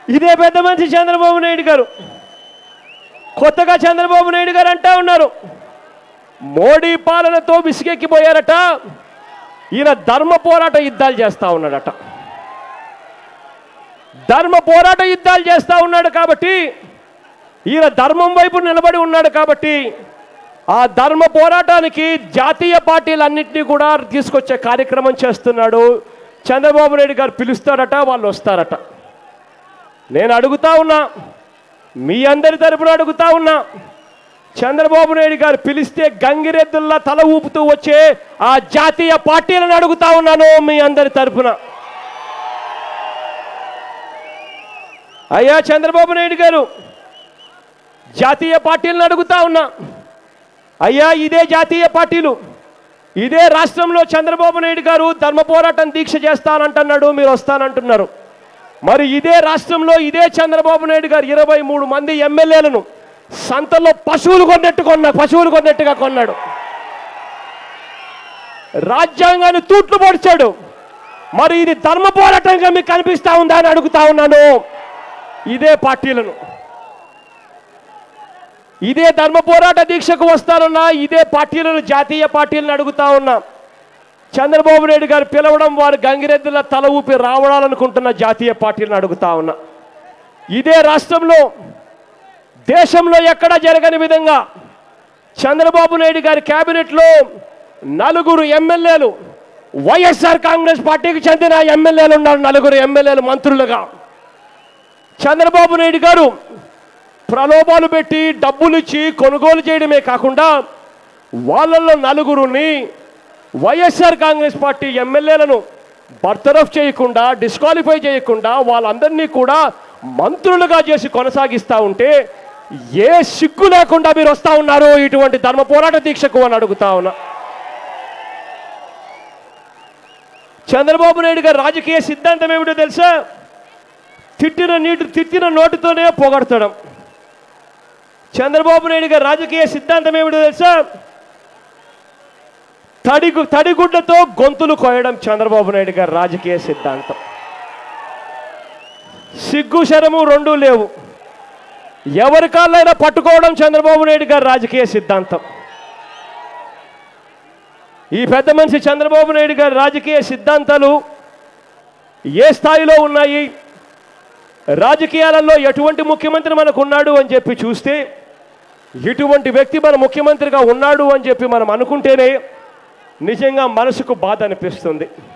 ఇదే పెద్ద మనిషి చంద్రబాబు నాయుడు గారు కొత్తగా చంద్రబాబు నాయుడు గారు అంటా ఉన్నారు మోడీ పాలనతో విసిగెక్కిపోయారట ఈయన ధర్మ పోరాట యుద్ధాలు చేస్తా ఉన్నాడట ధర్మ పోరాట యుద్ధాలు చేస్తా ఉన్నాడు కాబట్టి ఈయన ధర్మం వైపు నిలబడి ఉన్నాడు కాబట్టి ఆ ధర్మ పోరాటానికి జాతీయ పార్టీలన్నింటినీ కూడా తీసుకొచ్చే కార్యక్రమం చేస్తున్నాడు చంద్రబాబు నాయుడు గారు పిలుస్తారట వాళ్ళు వస్తారట నేను అడుగుతా ఉన్నా మీ అందరి తరపున అడుగుతా ఉన్నా చంద్రబాబు నాయుడు గారు పిలిస్తే గంగిరెద్దుల్లా తల ఊపుతూ వచ్చే ఆ జాతీయ పార్టీలను అడుగుతా ఉన్నాను మీ అందరి తరపున అయ్యా చంద్రబాబు నాయుడు గారు జాతీయ పార్టీలను అడుగుతా ఉన్నా అయ్యా ఇదే జాతీయ పార్టీలు ఇదే రాష్ట్రంలో చంద్రబాబు నాయుడు గారు ధర్మ పోరాటం దీక్ష చేస్తానంటున్నాడు మీరు వస్తానంటున్నారు మరి ఇదే రాష్ట్రంలో ఇదే చంద్రబాబు నాయుడు గారు ఇరవై మూడు మంది ఎమ్మెల్యేలను సంతలో పశువులు కొన్నట్టు కొన్నా పశువులు కొన్నట్టుగా కొన్నాడు రాజ్యాంగాన్ని తూట్లు పొడిచాడు మరి ఇది ధర్మ పోరాటంగా మీకు కనిపిస్తా ఉందా అని అడుగుతా ఉన్నాను ఇదే పార్టీలను ఇదే ధర్మ పోరాట దీక్షకు వస్తానన్నా ఇదే పార్టీలను జాతీయ పార్టీలను అడుగుతా ఉన్నా చంద్రబాబు నాయుడు గారు పిలవడం వారు గంగిరెద్దుల తల ఊపి రావడాలనుకుంటున్న జాతీయ పార్టీలను అడుగుతా ఉన్నా ఇదే రాష్ట్రంలో దేశంలో ఎక్కడ జరగని విధంగా చంద్రబాబు నాయుడు గారి కేబినెట్లో నలుగురు ఎమ్మెల్యేలు వైఎస్ఆర్ కాంగ్రెస్ పార్టీకి చెందిన ఎమ్మెల్యేలు ఉన్నారు నలుగురు ఎమ్మెల్యేలు మంత్రులుగా చంద్రబాబు నాయుడు గారు ప్రలోభాలు పెట్టి డబ్బులు ఇచ్చి కొనుగోలు చేయడమే కాకుండా వాళ్ళల్లో నలుగురుని వైఎస్ఆర్ కాంగ్రెస్ పార్టీ ఎమ్మెల్యేలను బర్తరఫ్ చేయకుండా డిస్క్వాలిఫై చేయకుండా వాళ్ళందరినీ కూడా మంత్రులుగా చేసి కొనసాగిస్తూ ఉంటే ఏ సిగ్గు లేకుండా మీరు వస్తా ఉన్నారు ఇటువంటి ధర్మ పోరాట దీక్షకు అని అడుగుతా ఉన్నా చంద్రబాబు నాయుడు గారి రాజకీయ సిద్ధాంతం ఏమిటో తెలుసా తిట్టిన నీటి తిట్టిన నోటితోనే పొగడతడం చంద్రబాబు నాయుడు గారి రాజకీయ సిద్ధాంతం ఏమిటో తెలుసా తడి తడిగుడ్డతో గొంతులు కోయడం చంద్రబాబు నాయుడు గారి రాజకీయ సిద్ధాంతం సిగ్గు శరము రెండూ లేవు ఎవరి కాళ్ళైనా పట్టుకోవడం చంద్రబాబు నాయుడు గారి రాజకీయ సిద్ధాంతం ఈ పెద్ద మనిషి చంద్రబాబు నాయుడు గారి రాజకీయ సిద్ధాంతాలు ఏ స్థాయిలో ఉన్నాయి రాజకీయాలలో ఎటువంటి ముఖ్యమంత్రి మనకు ఉన్నాడు అని చెప్పి చూస్తే ఇటువంటి వ్యక్తి మన ముఖ్యమంత్రిగా ఉన్నాడు అని చెప్పి మనం అనుకుంటేనే నిజంగా మనసుకు బాధ అనిపిస్తుంది